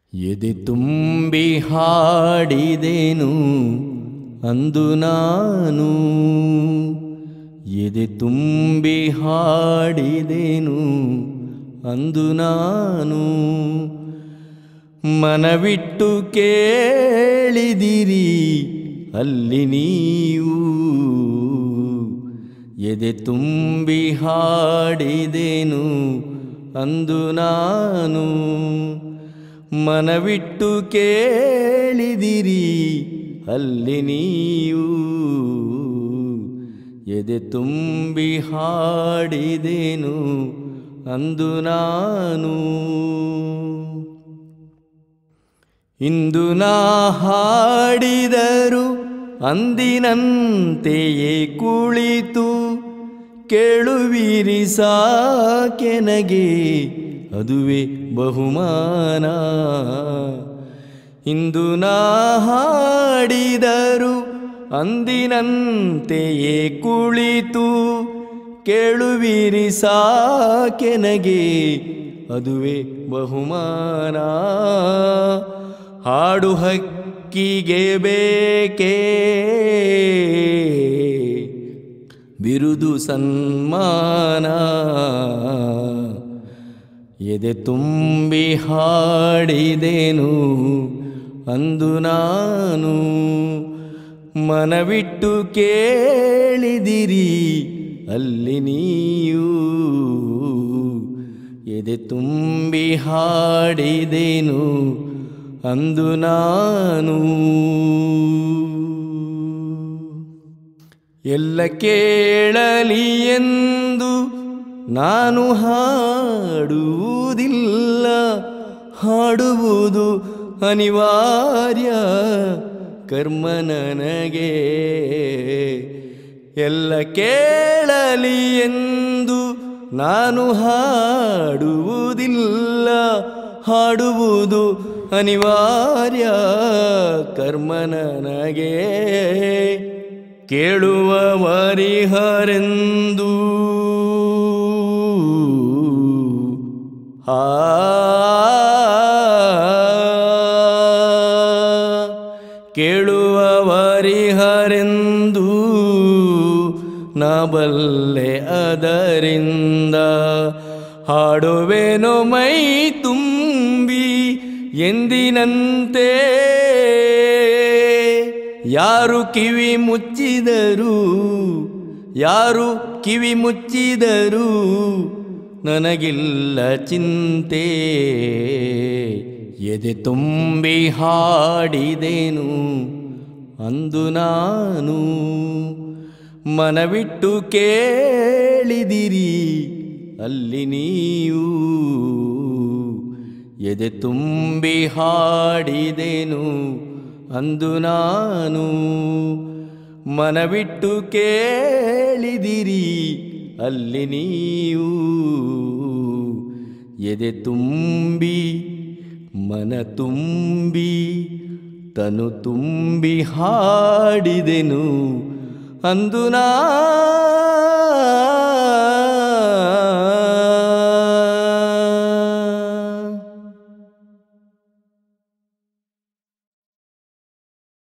ಎದೆ ತುಂಬಿ ಹಾಡಿದೆನು ಅಂದು ನಾನು ಎದೆ ತುಂಬಿ ಹಾಡಿದೆನು ಅಂದು ನಾನು ಮನವಿಟ್ಟು ಕೇಳಿದಿರಿ ಅಲ್ಲಿ ನೀವು ಎದೆ ತುಂಬಿ ಹಾಡಿದೆನು ಅಂದು ನಾನು ಮನವಿಟ್ಟು ಕೇಳಿದಿರಿ ಅಲ್ಲಿ ನೀವು ಎದೆ ತುಂಬಿ ಹಾಡಿದೆನು ಅಂದು ನಾನು ಇಂದು ನಾ ಹಾಡಿದರು ಅಂದಿನಂತೆಯೇ ಕುಳಿತು ಕೇಳುವಿರಿ ಸಾಕೆನಗೆ ಅದುವೆ ಬಹುಮಾನ ಇಂದು ನಾ ಹಾಡಿದರು ಅಂದಿನಂತೆಯೇ ಕುಳಿತು ಕೇಳುವಿರಿ ಸಾಕೆನಗೆ ಅದುವೆ ಬಹುಮಾನ ಹಾಡು ಹಕ್ಕಿಗೆ ಬೇಕೇ ಬಿರುದು ಸನ್ಮಾನ ಎದೆ ತುಂಬಿ ಹಾಡಿದೆನು ಅಂದು ನಾನು ಮನವಿಟ್ಟು ಕೇಳಿದಿರಿ ಅಲ್ಲಿ ನೀವು ಎದೆ ತುಂಬಿ ಹಾಡಿದೆನು ಅಂದು ನಾನು ಎಲ್ಲ ಕೇಳಲಿ ಎಂದು ನಾನು ಹಾಡುವುದಿಲ್ಲ ಹಾಡುವುದು ಅನಿವಾರ್ಯ ಕರ್ಮ ನನಗೆ ಎಲ್ಲ ಕೇಳಲಿ ಎಂದು ನಾನು ಹಾಡುವುದಿಲ್ಲ ಹಾಡುವುದು ಅನಿವಾರ್ಯ ಕರ್ಮ ನನಗೆ ಕೇಳುವವರಿಹರೆಂದು ಆ ಕೇಳುವವರಿಹರೆಂದು ನಬಲ್ಲೆ ಅದರಿಂದ ಹಾಡುವೆನು ಮೈ ತುಂಬಿ ಎಂದಿನಂತೆ ಯಾರು ಕಿವಿ ಮುಚ್ಚಿದರು ಯಾರು ಕಿವಿ ಮುಚ್ಚಿದರು ನನಗಿಲ್ಲ ಚಿಂತೆ ಎದೆ ತುಂಬಿ ಹಾಡಿದೆನು ಅಂದು ನಾನು ಮನವಿಟ್ಟು ಕೇಳಿದಿರಿ ಅಲ್ಲಿ ನೀವು ಎದೆ ತುಂಬಿ ಹಾಡಿದೆನು ಅಂದು ನಾನು ಮನವಿಟ್ಟು ಕೇಳಿದಿರಿ ಅಲ್ಲಿ ನೀವು ಎದೆ ತುಂಬಿ ಮನ ತುಂಬಿ ತನು ತುಂಬಿ ಹಾಡಿದೆನು ಅಂದು ನಾನು